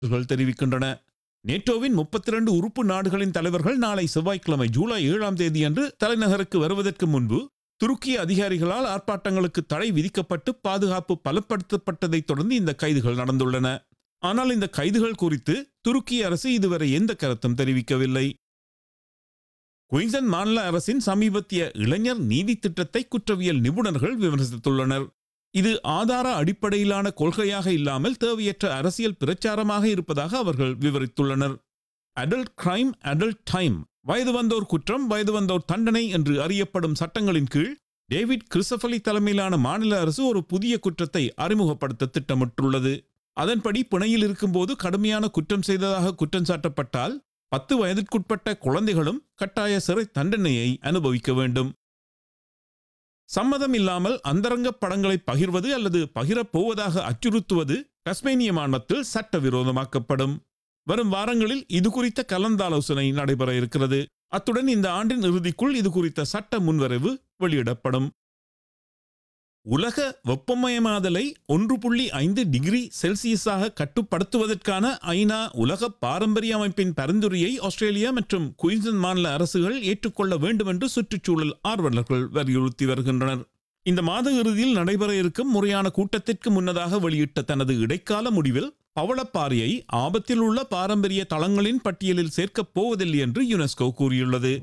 தகவல்கள் தெரிவிக்கின்றன நேட்டோவின் முப்பத்தி ரெண்டு உறுப்பு நாடுகளின் தலைவர்கள் நாளை செவ்வாய்க்கிழமை ஜூலை ஏழாம் தேதியன்று தலைநகருக்கு வருவதற்கு முன்பு துருக்கிய அதிகாரிகளால் ஆர்ப்பாட்டங்களுக்கு தடை விதிக்கப்பட்டு பாதுகாப்பு பலப்படுத்தப்பட்டதைத் தொடர்ந்து இந்த கைதுகள் நடந்துள்ளன ஆனால் இந்த கைதுகள் குறித்து துருக்கி அரசு இதுவரை எந்த கருத்தும் தெரிவிக்கவில்லை குயின்சன் மாநில அரசின் சமீபத்திய இளைஞர் நீதி திட்டத்தை குற்றவியல் நிபுணர்கள் விமர்சித்துள்ளனர் இது ஆதார அடிப்படையிலான கொள்கையாக இல்லாமல் தேவையற்ற அரசியல் பிரச்சாரமாக இருப்பதாக அவர்கள் விவரித்துள்ளனர் அடல்ட் கிரைம் அடல்ட் டைம் வயது வந்தோர் குற்றம் வயது வந்தோர் தண்டனை என்று அறியப்படும் சட்டங்களின் கீழ் டேவிட் கிறிஸ்டபலி தலைமையிலான மாநில அரசு ஒரு புதிய குற்றத்தை அறிமுகப்படுத்த திட்டமிட்டுள்ளது அதன்படி பிணையில் இருக்கும்போது கடுமையான குற்றம் செய்ததாக குற்றம் சாட்டப்பட்டால் பத்து வயதிற்குட்பட்ட குழந்தைகளும் கட்டாய சிறை தண்டனையை அனுபவிக்க வேண்டும் சம்மதம் இல்லாமல் அந்தரங்க படங்களை பகிர்வது அல்லது பகிரப் போவதாக அச்சுறுத்துவது டஸ்மேனிய மாநிலத்தில் சட்டவிரோதமாக்கப்படும் வரும் வாரங்களில் இது குறித்த கலந்தாலோசனை நடைபெற இருக்கிறது அத்துடன் இந்த ஆண்டின் இறுதிக்குள் இது குறித்த சட்ட முன்வரைவு வெளியிடப்படும் உலக வெப்பமயமாதலை ஒன்று புள்ளி ஐந்து டிகிரி செல்சியஸாக கட்டுப்படுத்துவதற்கான ஐநா உலக பாரம்பரிய அமைப்பின் பரிந்துரையை ஆஸ்திரேலியா மற்றும் குயின்சன் மாநில அரசுகள் ஏற்றுக்கொள்ள வேண்டும் என்று சுற்றுச்சூழல் ஆர்வலர்கள் வலியுறுத்தி வருகின்றனர் இந்த மாத இறுதியில் நடைபெற இருக்கும் முறையான கூட்டத்திற்கு முன்னதாக வெளியிட்ட தனது இடைக்கால முடிவில் பவளப்பாறையை ஆபத்தில் உள்ள பாரம்பரிய தளங்களின் பட்டியலில் சேர்க்கப் போவதில்லை என்று யுனெஸ்கோ கூறியுள்ளது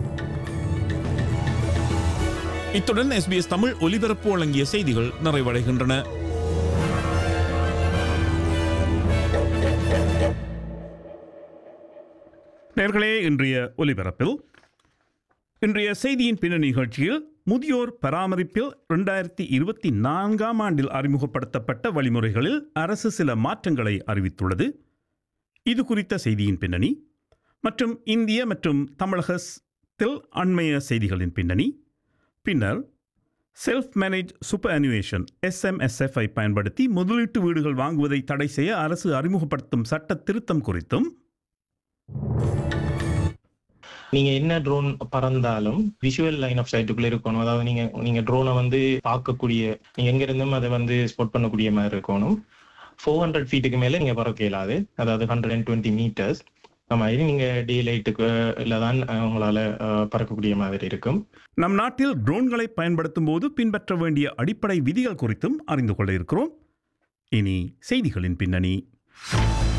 இத்துடன் எஸ்பிஎஸ் தமிழ் ஒலிபரப்பு வழங்கிய செய்திகள் நிறைவடைகின்றன நேர்களே இன்றைய ஒலிபரப்பில் இன்றைய செய்தியின் பின்னணி நிகழ்ச்சியில் முதியோர் பராமரிப்பில் இரண்டாயிரத்தி இருபத்தி நான்காம் ஆண்டில் அறிமுகப்படுத்தப்பட்ட வழிமுறைகளில் அரசு சில மாற்றங்களை அறிவித்துள்ளது இது குறித்த செய்தியின் பின்னணி மற்றும் இந்திய மற்றும் தமிழகத்தில் அண்மைய செய்திகளின் பின்னணி பின்னர் self manage superannuation SMSF ஐ பயன்படுத்தி முதலீட்டு வீடுகள் வாங்குவதை தடை செய்ய அரசு அறிமுகப்படுத்தும் சட்ட திருத்தம் குறித்தும் நீங்க என்ன ட்ரோன் பறந்தாலும் விஷுவல் லைன் ஆஃப் சைட்டுக்குள்ள இருக்கணும் அதாவது நீங்க நீங்க ட்ரோனை வந்து பார்க்கக்கூடிய நீங்க எங்க இருந்தும் அதை வந்து ஸ்பாட் பண்ணக்கூடிய மாதிரி இருக்கணும் ஃபோர் ஹண்ட்ரட் ஃபீட்டுக்கு மேல நீங்க பறக்க இயலாது அதாவது ஹண்ட்ரட் அண்ட் டுவெண்ட்டி மீட்டர்ஸ் அந்த மாதிரி நீங்க டே லைட்டுக்கு தான் உங்களால அஹ், பறக்கக்கூடிய மாதிரி இருக்கும் நம் நாட்டில் ட்ரோன்களை பயன்படுத்தும் போது பின்பற்ற வேண்டிய அடிப்படை விதிகள் குறித்தும் அறிந்து கொள்ள இருக்கிறோம் இனி செய்திகளின் பின்னணி